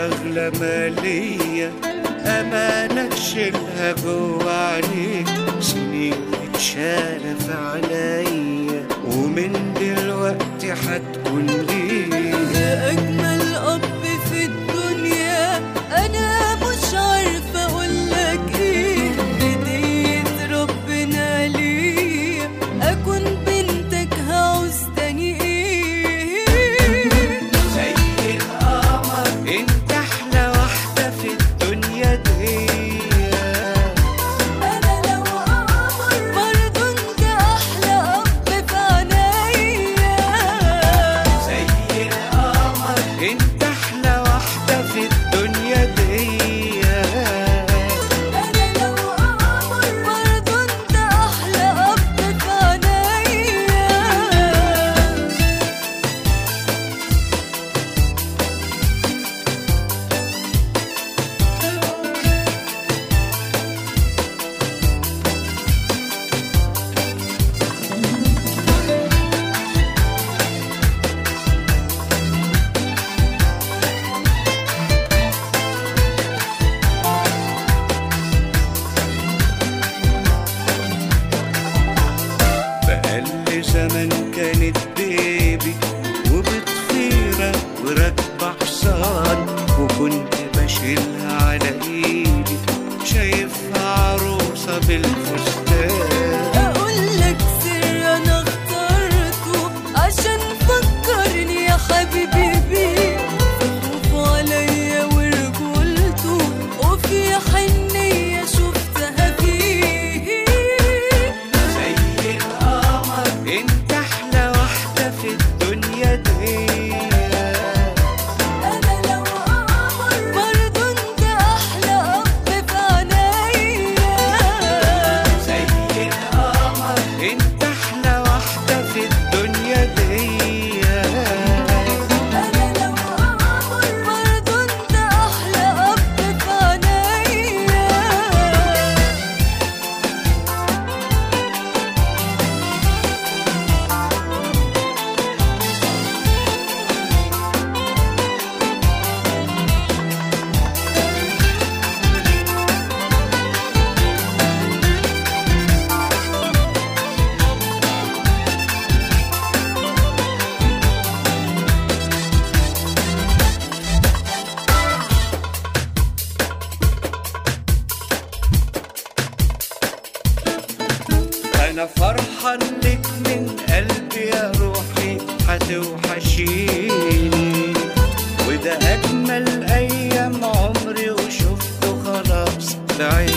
أغلى مالية أمانة تشيلها جوا عينيك سنين اتشالة في عينيا ومن دلوقتي هتكون ليا يا أجمل أب في الدنيا أنا مش عارفة أقولك إيه هدية ربنا ليا أكون بنتك هعوز تاني إيه زي القمر انت احلى واحدة في الدنيا دي أنا لو قمر برضه أنت أحلى أب في عينيا زي القمر انت احلى واحدة في الدنيا دي أنا لو قمر برضه أنت أحلى أب في عينيا بقل زمن كانت بيبي وبتطيرة وراكبة حصان وكنت بشيلها على ايدي شايفها عروسة بالفستان أقولك سر أنا اخترته عشان فكرني يا حبيبي بيه خوف عليا ورجولته وفي حنية شفتها فيه زي القمر انت احلى واحدة في الدنيا دي أنا لو قمر برضه أنت أحلى أب في عينيا زي القمر انت احلى واحدة في الدنيا دي أنا لو قمر برضه أنت أحلى أب في عينيا انا فرحان لك من قلبي يا روحي هتوحشيني وده اجمل ايام عمري وشفته خلاص بعيني